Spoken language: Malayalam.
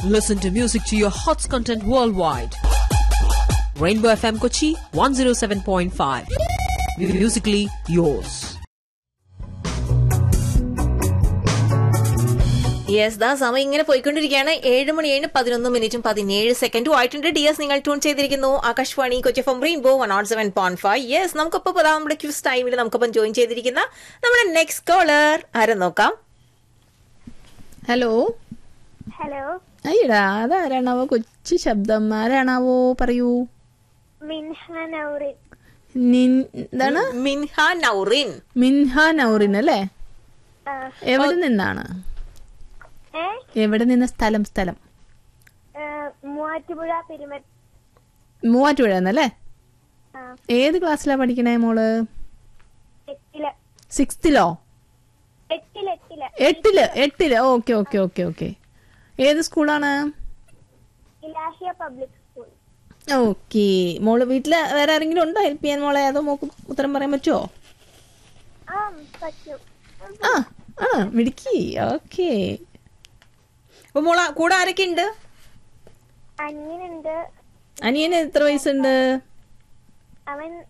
Listen to music to your hots content worldwide. Rainbow FM Kochi 107.5. Musically yours. Yes ദാ സമയം ഇങ്ങനെ പോയിക്കൊണ്ടിരിക്കുകയാണ് ഏഴ് മണി ഏഴ് പതിനൊന്ന് മിനിറ്റും പതിനേഴ് സെക്കൻഡും ആയിട്ടുണ്ട് ഡി എസ് നിങ്ങൾ ട്യൂൺ ചെയ്തിരിക്കുന്നു Akashvani Kochi from rainbow one nought seven point five yes നമുക്കിപ്പോൾ ഇതാ നമ്മുടെ ക്യൂസ് ടൈമിൽ നമുക്കിപ്പം ജോയിൻ ചെയ്തിരിക്കുന്ന നമ്മുടെ നെക്സ്റ്റ് കോളർ ആരെ നോക്കാം ഹലോ ഹലോ അയ്യടാ അതാരാണാവോ കൊച്ചു ശബ്ദം ആരാണാവോ പറയൂ മിൻഹ നൗറിൻ നിൻ എന്താണ് മിൻഹ നൗറിൻ മിൻഹ നൗറിൻ അല്ലേ ആ, എവിടെ നിന്നാണ് ഏ എവിടെ നിന്ന് സ്ഥലം സ്ഥലം ഏ, മൂവാറ്റുപുഴ പെരുമ മൂവാറ്റുപുഴ എന്നല്ലേ ആ, ഏത് ക്ലാസ്സിലാ പഠിക്കണേ മോള് എട്ടില് സിക്സ്ത്തിലോ എട്ടില് എട്ടില് എട്ടില് എട്ടില് ഓക്കെ ഓക്കെ ഓക്കെ ഓക്കെ ഏത് സ്കൂളാണ് ഇലാഹിയ പബ്ലിക് സ്കൂൾ ഓക്കെ മോള് വീട്ടില് വേറെ ആരെങ്കിലും ഉണ്ടോ ഹെൽപ്പ് ചെയ്യാൻ മോളെ അതോ മോക്ക് ഉത്തരം പറയാൻ പറ്റുമോ ആ പറ്റും ആ ആ മിടുക്കി ഓക്കെ അപ്പൊ മോള കൂടെ ആരൊക്കെ ഉണ്ട് അനിയനുണ്ട് അനിയന് എത്ര വയസ്സുണ്ട് അവൻ